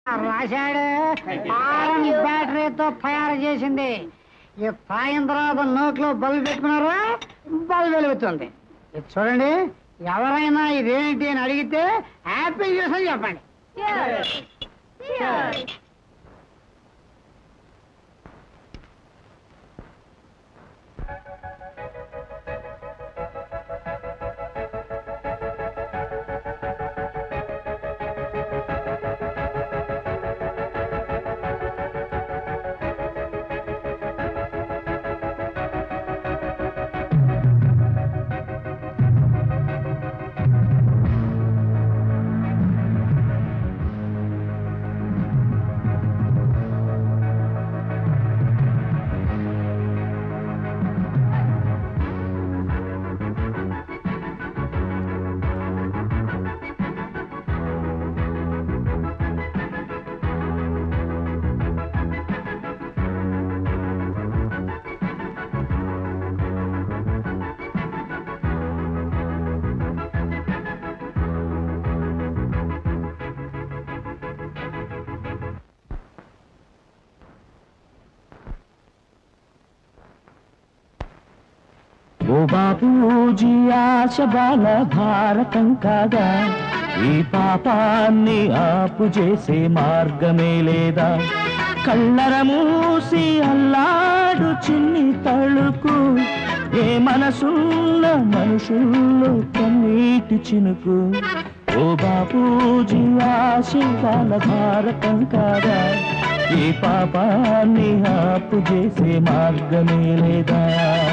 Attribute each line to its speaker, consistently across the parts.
Speaker 1: రాశాడు ఆరన్ బ్యాటరీతో తయారు చేసింది ఈ తాగిన తర్వాత నోట్లో బల్బు పెట్టుకున్నారా బల్బు వెలుగుతుంది ఇది చూడండి ఎవరైనా ఇదేంటి అని అడిగితే యాపిల్ జ్యూస్ అని చెప్పండి
Speaker 2: ఓ బాపూజీ ఆశ బాల భారతం కాగా ఈ పాపాన్ని ఆపు చేసే మార్గమే లేదా కళ్ళర మూసి అల్లాడు చిన్ని తళుకు ఏ మనసున్న మనుషుల్లో కన్నీటి చినుకు ఓ బాపూజీ ఆశ బాల భారతం కాగా ఈ పాపాన్ని ఆపు చేసే మార్గమే లేదా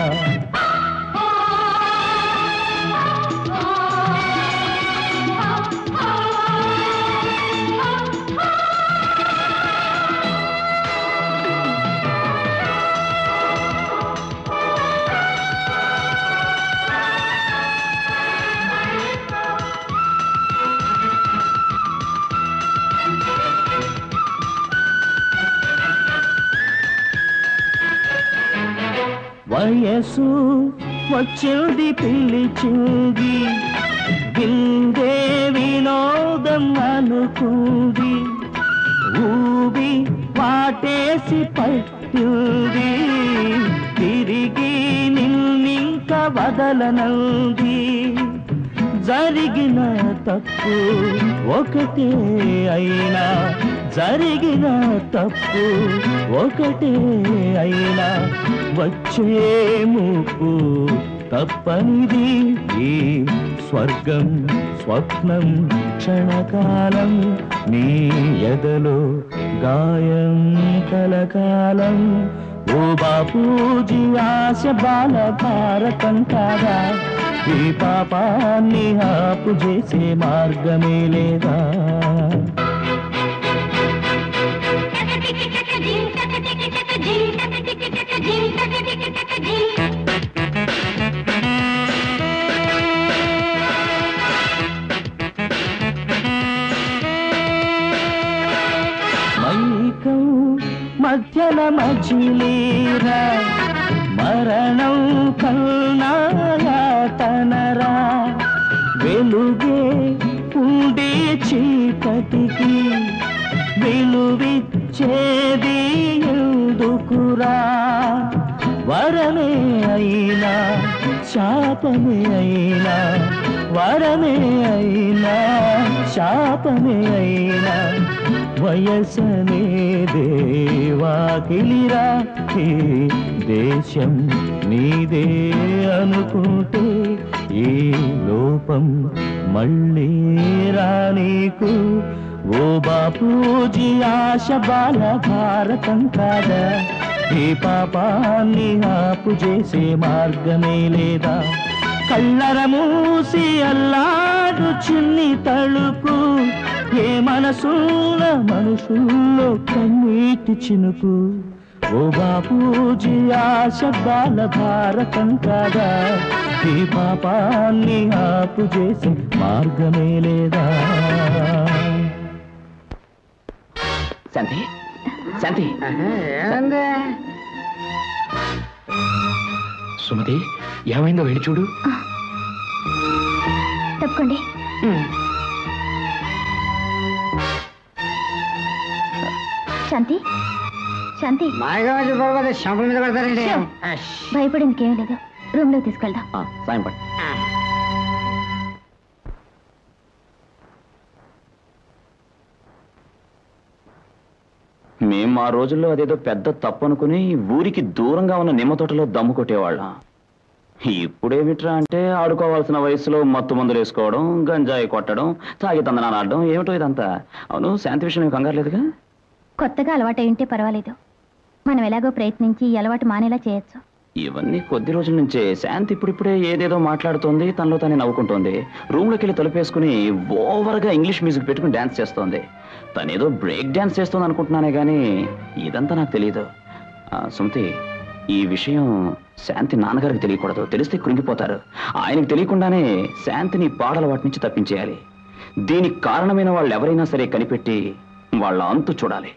Speaker 2: వయసు వచ్చింది పిలిచింది విందే వినోదం అనుకుంది ఊబి వాటేసి పట్టింది తిరిగి నిన్నింక వదలనంది జరిగిన తప్పు ఒకటే అయినా జరిగిన తప్పు ఒకటే అయినా వచ్చే ముప్పు తప్పనిది ఈ స్వర్గం స్వప్నం క్షణకాలం నీ ఎదలో గాయం కలకాలం ఓ బాపూజీ ఆశ బాల భారతం కాదా ఈ పాపాన్ని ఆపు చేసే మార్గమే లేదా మైకం మధ్యన మజిలీరా మరణం కల్నాయాతనరా వెలుగే ఉండే చీకటికి వెలువిచ్చేది ఎందుకురా వరమే అయినా శాపమే అయినా వరమే అయినా శాపమే అయినా వయసనే దేవాకిలిరా ఈ దేశం నీదే అనుకుంటే ఈ లోపం మళ్ళీ రానీకు ఓ బాపూజీ ఆశ బాల భారతం కాదా ఈ పాపాన్ని ఆపు చేసే మార్గమే లేదా కళ్ళర మూసి అల్లాడు చిన్ని తలుపు ఏ మనసున్న మనుషుల్లో కన్నీటి చినుకు ఓ బాపూజీ ఆశ బాల భారతం కాదా ఈ పాపాన్ని ఆపు చేసే మార్గమే లేదా
Speaker 3: శాంతి శాంతి
Speaker 1: ఏంది
Speaker 3: సుమతి ఏమైందో వెళ్ళి చూడు
Speaker 4: తప్పుకోండి శాంతి శాంతి
Speaker 1: మాయగా వచ్చి పడిపోతే శంపల మీద పడతారండి
Speaker 4: శ్యో. భయపడేందుకు ఏమీ లేదు రూమ్ లో తీసుకెళ్దాం
Speaker 3: సాయం పట్టు మేము ఆ రోజుల్లో అదేదో పెద్ద తప్పు అనుకుని ఊరికి దూరంగా ఉన్న నిమ్మ తోటలో దమ్ము కొట్టేవాళ్ళం ఇప్పుడేమిట్రా అంటే ఆడుకోవాల్సిన వయసులో మత్తు మందులు వేసుకోవడం గంజాయి కొట్టడం తాగి తందనాలు ఆడడం ఏమిటో ఇదంతా అవును శాంతి విషయం ఏం కంగారు లేదుగా
Speaker 4: కొత్తగా అలవాటు అయింటే పర్వాలేదు మనం ఎలాగో ప్రయత్నించి ఈ అలవాటు మానేలా చేయొచ్చు
Speaker 3: ఇవన్నీ కొద్ది రోజుల నుంచే శాంతి ఇప్పుడిప్పుడే ఏదేదో మాట్లాడుతోంది తనలో తానే నవ్వుకుంటోంది రూమ్ లోకి వెళ్ళి తలుపేసుకుని ఓవర్ గా ఇంగ్లీష్ మ్యూజిక్ పెట్టుకుని డాన్స్ చేస్తోంది తనేదో బ్రేక్ డాన్స్ చేస్తోంది అనుకుంటున్నానే గానీ ఇదంతా నాకు తెలియదు ఆ, సుమతి ఈ విషయం శాంతి నాన్నగారికి తెలియకూడదు తెలిస్తే కృంగిపోతారు ఆయనకు తెలియకుండానే శాంతిని పాడలవాటి నుంచి తప్పించేయాలి దీనికి కారణమైన వాళ్ళు ఎవరైనా సరే కనిపెట్టి వాళ్ళ అంతు చూడాలి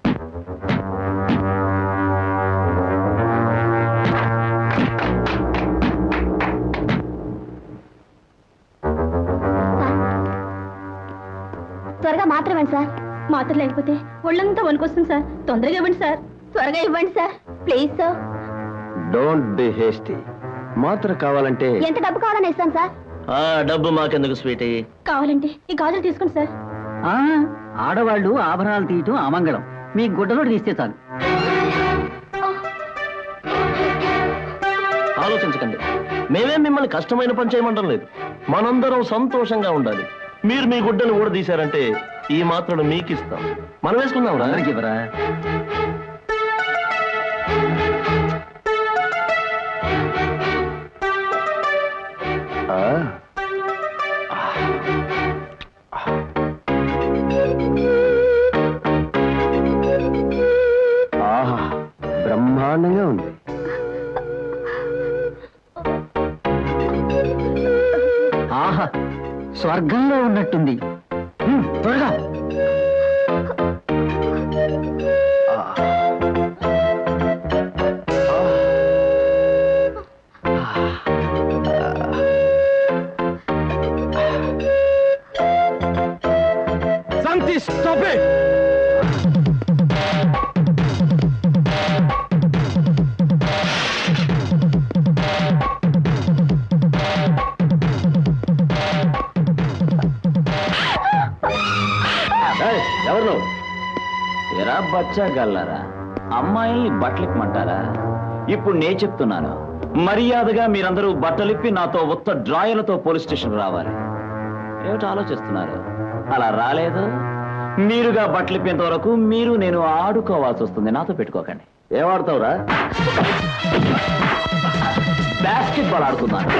Speaker 4: త్వరగా మాత్రం ఇవ్వండి సార్ మాత్రం లేకపోతే ఒళ్ళంతా వణుకొస్తుంది సార్ తొందరగా ఇవ్వండి సార్ త్వరగా ఇవ్వండి sir please sir
Speaker 5: don't be hasty మాత్ర కావాలంటే
Speaker 4: ఎంత డబ్బు కావాలని ఇస్తాను సార్
Speaker 5: ఆ డబ్బు మాకెందుకు స్వీటీ
Speaker 4: కావాలంటే ఈ గాజులు తీసుకోండి సార్
Speaker 1: ఆ, ఆడవాళ్ళు ఆభరణాలు తీయటం అమంగళం మీ గుడ్డలోటి తీస్తే చాలు
Speaker 5: ఆలోచించకండి మేమేం మిమ్మల్ని కష్టమైన పని చేయమంటం లేదు మనందరం సంతోషంగా ఉండాలి మీరు మీ గుడ్డను ఊడదీశారంటే ఈ మాత్రను మీకు ఇస్తాం మనం వేసుకుందాం రా
Speaker 1: ఇవ్వరా
Speaker 5: ఆహా బ్రహ్మాండంగా ఉంది
Speaker 1: ఆహా స్వర్గంలో ఉన్నట్టుంది హ్మ్, త్వరగా
Speaker 5: శాంతి స్టాప్ ఎవరు నువ్వు
Speaker 3: ఎరా బచ్చా గల్లరా అమ్మాయిల్ని బట్టలిప్పమంటారా ఇప్పుడు నే చెప్తున్నాను మర్యాదగా మీరందరూ బట్టలిప్పి నాతో ఉత్త డ్రాయర్లతో పోలీస్ స్టేషన్ రావాలి ఏమిటి ఆలోచిస్తున్నారు అలా రాలేదు మీరుగా బట్టలిప్పేంత వరకు మీరు నేను ఆడుకోవాల్సి వస్తుంది నాతో పెట్టుకోకండి
Speaker 5: ఏమాడతావురా
Speaker 3: బాస్కెట్ బాల్ ఆడుతున్నాను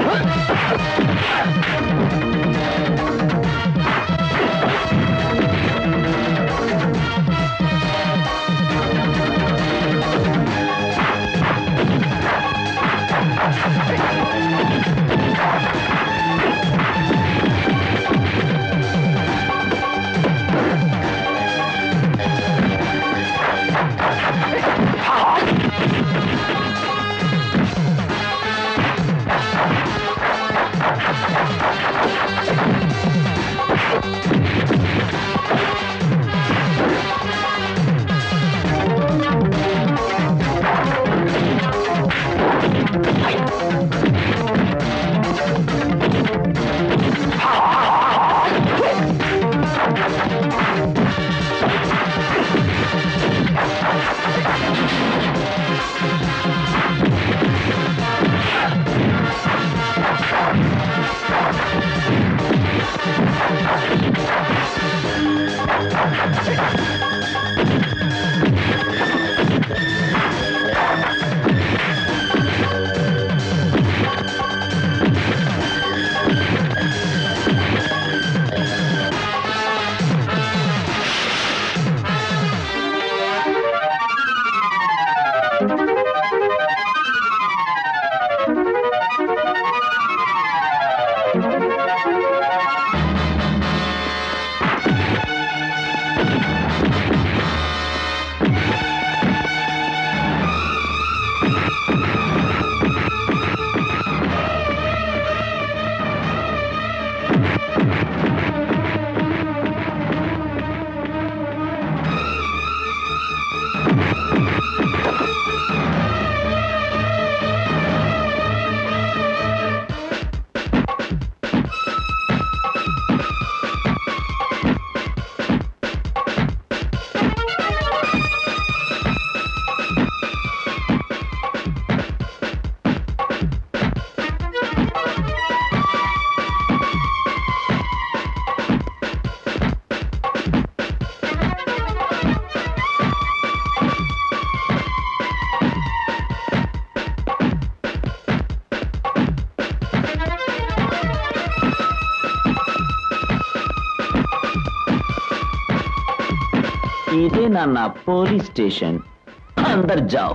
Speaker 3: ఇదే నాన్న పోలీస్ స్టేషన్ అందరు జావ్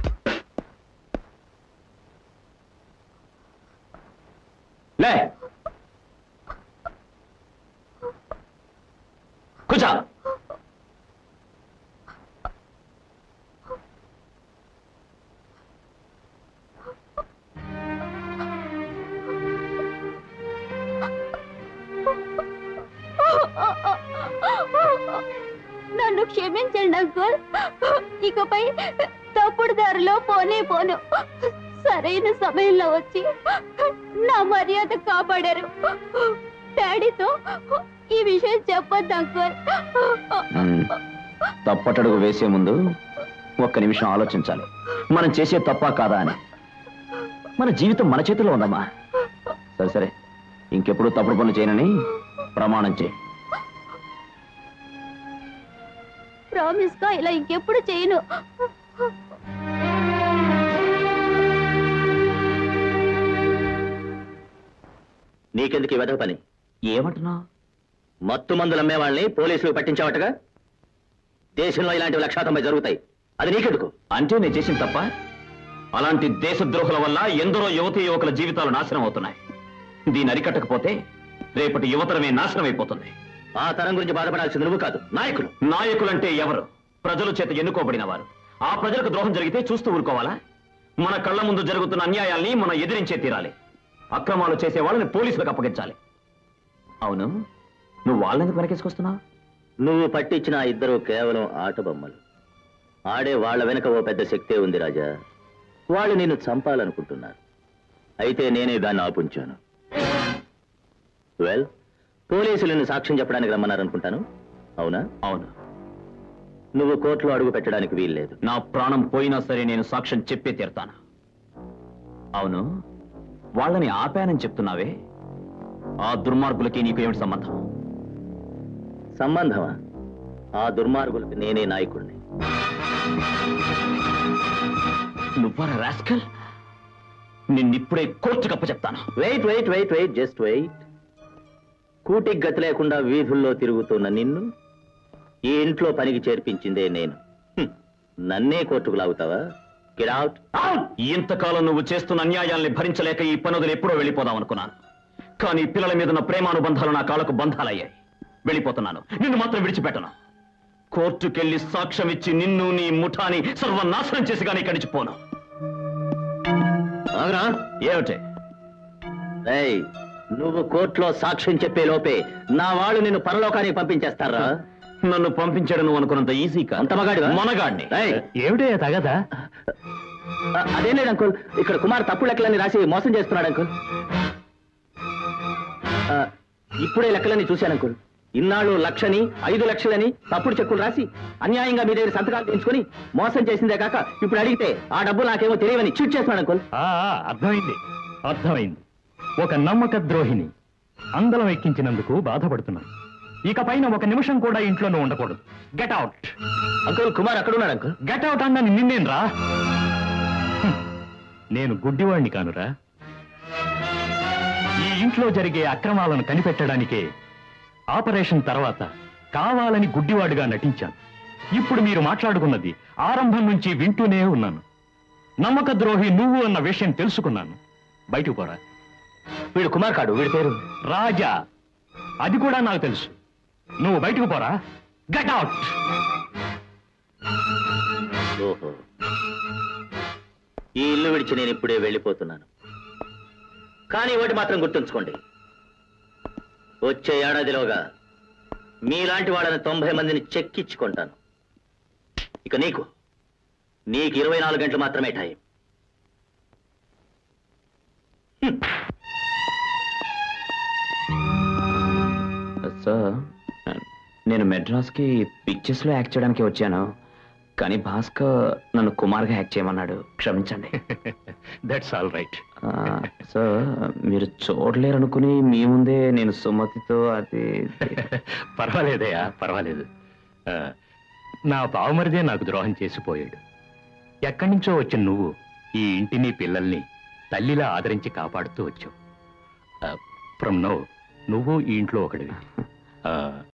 Speaker 3: లే కూర్చో
Speaker 4: నన్ను క్షమించండి అంకుల్ ఇకపై తప్పుడు దారిలో పోనే పోను సరైన సమయంలో వచ్చి నా మర్యాద కాపాడారు డాడీతో ఈ విషయం చెప్పొద్దు అంకుల్
Speaker 3: మ్మ్. తప్పటడుగు వేసే ముందు ఒక్క నిమిషం ఆలోచించాలి మనం చేసే తప్పా కాదా అని మన జీవితం మన చేతిలో ఉందమ్మా సరే సరే ఇంకెప్పుడు తప్పుడు పనులు చేయనని ప్రమాణం చేయి
Speaker 4: ప్రామిస్ గా ఇలా ఇంకెప్పుడు చేయను
Speaker 5: నీకెందుకు ఈ వెధవ పని
Speaker 3: ఏమంటున్నావు
Speaker 5: మత్తు మందులు అమ్మే వాళ్ళని పోలీసులు పట్టించావటగా దేశంలో ఇలాంటివి లక్షా తొంభై జరుగుతాయి అది నీకెందుకు
Speaker 3: అంటే నేను చేసిన తప్ప అలాంటి దేశద్రోహుల వల్ల ఎందరో యువతి యువకుల జీవితాలు నాశనం అవుతున్నాయి దీన్ని అరికట్టకపోతే రేపటి యువతరమే నాశనం అయిపోతుంది
Speaker 5: ఆ తరం గురించి బాధపడాల్సింది నువ్వు కాదు నాయకులు
Speaker 3: నాయకులంటే ఎవరు ప్రజల చేత ఎన్నుకోబడిన వారు ఆ ప్రజలకు ద్రోహం జరిగితే చూస్తూ ఊరుకోవాలా మన కళ్ళ ముందు జరుగుతున్న అన్యాయాల్ని మనం ఎదిరించే తీరాలి అక్రమాలు చేసే వాళ్ళని పోలీసులకు అప్పగించాలి అవును నువ్వు వాళ్ళని వెనకేసుకొస్తున్నావు
Speaker 5: నువ్వు పట్టించిన ఆ ఇద్దరు కేవలం ఆట బొమ్మలు ఆడే వాళ్ళ వెనక ఓ పెద్ద శక్తే ఉంది రాజా వాళ్ళు నిన్ను చంపాలనుకుంటున్నారు అయితే నేనే దాన్ని ఆపుంచాను వెల్ పోలీసులు నిన్ను సాక్ష్యం చెప్పడానికి రమ్మన్నారనుకుంటాను అవునా
Speaker 3: అవును
Speaker 5: నువ్వు కోర్టులో అడుగు పెట్టడానికి వీల్లేదు
Speaker 3: నా ప్రాణం పోయినా సరే నేను సాక్ష్యం చెప్పే తీరుతాను అవును వాళ్ళని ఆపానని చెప్తున్నావే ఆ దుర్మార్గులకి నీకు ఏమిటి సంబంధం
Speaker 5: సంబంధమా ఆ దుర్మార్గులకు నేనే నాయకుడిని
Speaker 3: నువ్వరా రాస్కల్ నిన్నిప్పుడే కోర్టుకు అప్పచెప్తాను
Speaker 5: wait wait wait wait just wait కూటికి గతి లేకుండా వీధుల్లో తిరుగుతున్న నిన్ను ఈ ఇంట్లో పనికి చేర్పించిందే నేను హ్మ్. నన్నే కోర్టుకు లాగుతావా గెట్ అవుట్
Speaker 3: ఇంతకాలం నువ్వు చేస్తున్న అన్యాయాల్ని భరించలేక ఈ పనులు ఎప్పుడో వెళ్ళిపోదాం అనుకున్నాను కానీ పిల్లల మీద ఉన్న ప్రేమానుబంధాలు నా కాళ్ళకు బంధాలయ్యాయి వెళ్ళిపోతున్నాను నిన్ను మాత్రం విడిచిపెట్టను కోర్టుకెళ్లి సాక్ష్యం ఇచ్చి నిన్ను నీ ముఠాని సర్వనాశనం చేసి కానీ ఇక్కడి నుంచి పోను
Speaker 5: ఆగరా
Speaker 3: ఏమిటి
Speaker 5: ఏయ్, నువ్వు కోర్టులో సాక్ష్యం చెప్పే లోపే నా వాళ్ళు నిన్ను పరలోకానికి పంపించేస్తారా
Speaker 3: నన్ను పంపించడం నువ్వు అనుకున్నంత ఈజీ కాదు
Speaker 5: అంత మగాడివా?
Speaker 3: మనగాడిని
Speaker 5: ఏయ్,
Speaker 2: ఏమిటే తగదా
Speaker 5: అ- అదేం లేదు అంకుల్ ఇక్కడ కుమార్ తప్పు లెక్కలని రాసి మోసం చేస్తున్నాడు అంకుల్ ఆ, ఇప్పుడే లెక్కలని చూశాను అంకుల్ ఇన్నాళ్ళు లక్షని ఐదు లక్షలని తప్పుడు చెక్కులు రాసి అన్యాయంగా మీ దగ్గర సంతకాలు తెచ్చుకొని మోసం చేసిందే కాక ఇప్పుడు అడిగితే ఆ డబ్బు నాకేమో తెలియవని చీట్ చేస్తున్నాడు అంకుల్
Speaker 2: ఆ, ఆ, అర్థమైంది అర్థమైంది ఒక నమ్మక ద్రోహిని అందలం ఎక్కించినందుకు బాధపడుతున్నాను ఇక పైన ఒక నిమిషం కూడా ఇంట్లోనూ ఉండకూడదు గెట్ అవుట్
Speaker 5: అంకుల్ కుమార్ అక్కడ ఉన్నాడు అంకుల్
Speaker 2: గెట్ అవుట్ అన్నని నిన్నేనరా హ్మ్. నేను గుడ్డివాణ్ణి కానురా ఈ ఇంట్లో జరిగే అక్రమాలను కనిపెట్టడానికే ఆపరేషన్ తర్వాత కావాలని గుడ్డివాడిగా నటించాను ఇప్పుడు మీరు మాట్లాడుకున్నది ఆరంభం నుంచి వింటూనే ఉన్నాను నమ్మక ద్రోహి నువ్వు అన్న విషయం తెలుసుకున్నాను బయటకు పోరా
Speaker 5: వీడు కుమార్ కాడు వీడి పేరు
Speaker 2: రాజా అది కూడా నాకు తెలుసు నువ్వు బయటకు పోరా గెట్ అవుట్
Speaker 5: ఓహో ఈ ఇల్లు విడిచి నేను ఇప్పుడే వెళ్ళిపోతున్నాను కానీ ఒకటి మాత్రం గుర్తుంచుకోండి వచ్చే ఏడాదిలోగా మీలాంటి వాళ్ళని తొంభై మందిని చెక్కించుకుంటాను ఇక నీకు నీకు ఇరవై నాలుగు గంటలు మాత్రమే టైం
Speaker 3: సార్ నేను మెడ్రాస్కి పిక్చర్స్లో యాక్ట్ చేయడానికి వచ్చాను కానీ భాస్కర్ నన్ను కుమార్గా యాక్ట్ చేయమన్నాడు క్షమించండి
Speaker 2: దట్స్ ఆల్ రైట్
Speaker 3: ఆ, సార్ మీరు చూడలేరనుకుని మీ ముందే నేను సుమతితో అది
Speaker 2: పర్వాలేదయ్యా పర్వాలేదు ఆ, నా బావమరిదే నాకు ద్రోహం చేసిపోయాడు ఎక్కడి నుంచో వచ్చిన నువ్వు ఈ ఇంటిని పిల్లల్ని తల్లిలా ఆదరించి కాపాడుతూ వచ్చావు ఫ్రమ్ నో నువ్వు ఈ ఇంట్లో ఒకడివి ఆ,